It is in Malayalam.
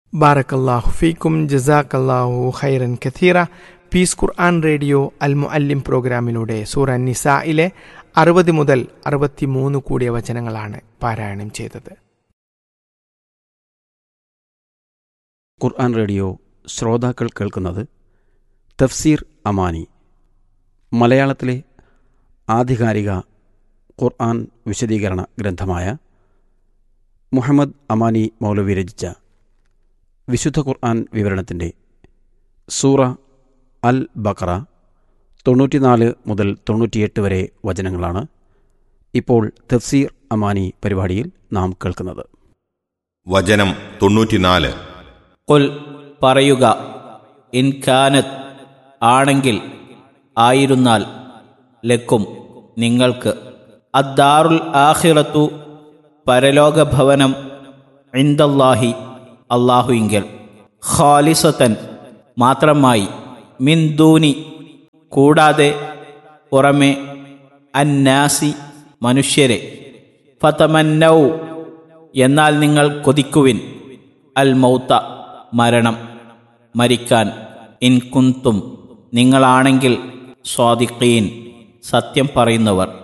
ബാറക്കല്ലാഹു ഫീക്കും ജസാക്കല്ലാഹു ഖൈറൻ കഥീറ പീസ് ഖുർആൻ റേഡിയോ അൽ മുഅല്ലിം പ്രോഗ്രാമിലൂടെ സൂറ നിസായിലെ അറുപത് മുതൽ അറുപത്തിമൂന്ന് കൂടിയ വചനങ്ങളാണ് പാരായണം ചെയ്തത് ഖുർആൻ റേഡിയോ ശ്രോതാക്കൾ കേൾക്കുന്നത് തഫ്സീർ അമാനി മലയാളത്തിലെ ആധികാരിക ഖുർആൻ വിശദീകരണ ഗ്രന്ഥമായ മുഹമ്മദ് അമാനി മൗലവി രചിച്ച വിശുദ്ധ ഖുർആൻ വിവരണത്തിൻ്റെ സൂറ അൽ ബക്കറ തൊണ്ണൂറ്റിനാല് മുതൽ തൊണ്ണൂറ്റിയെട്ട് വരെ വചനങ്ങളാണ് ഇപ്പോൾ തഫ്സീർ അമാനി പരിപാടിയിൽ നാം കേൾക്കുന്നത് വചനം തൊണ്ണൂറ്റിനാല് കുൽ പറയുക ഇൻകാനത്ത് ആണെങ്കിൽ ആയിരുന്നാൽ ലക്കും നിങ്ങൾക്ക് അദ്ദാറുൽ ആഖിറത്തു പരലോകഭവനം ഇന്ദല്ലാഹി അള്ളാഹുയിങ്കൽ ഖാലിസത്തൻ മാത്രമായി മിൻ ദൂനി കൂടാതെ പുറമെ അന്നാസി മനുഷ്യരെ ഫതമന്നൗ എന്നാൽ നിങ്ങൾ കൊതിക്കുവിൻ അൽ മൗത്ത മരണം മരിക്കാൻ ഇൻ കുന്തും നിങ്ങളാണെങ്കിൽ സ്വാദിഖീൻ സത്യം പറയുന്നവർ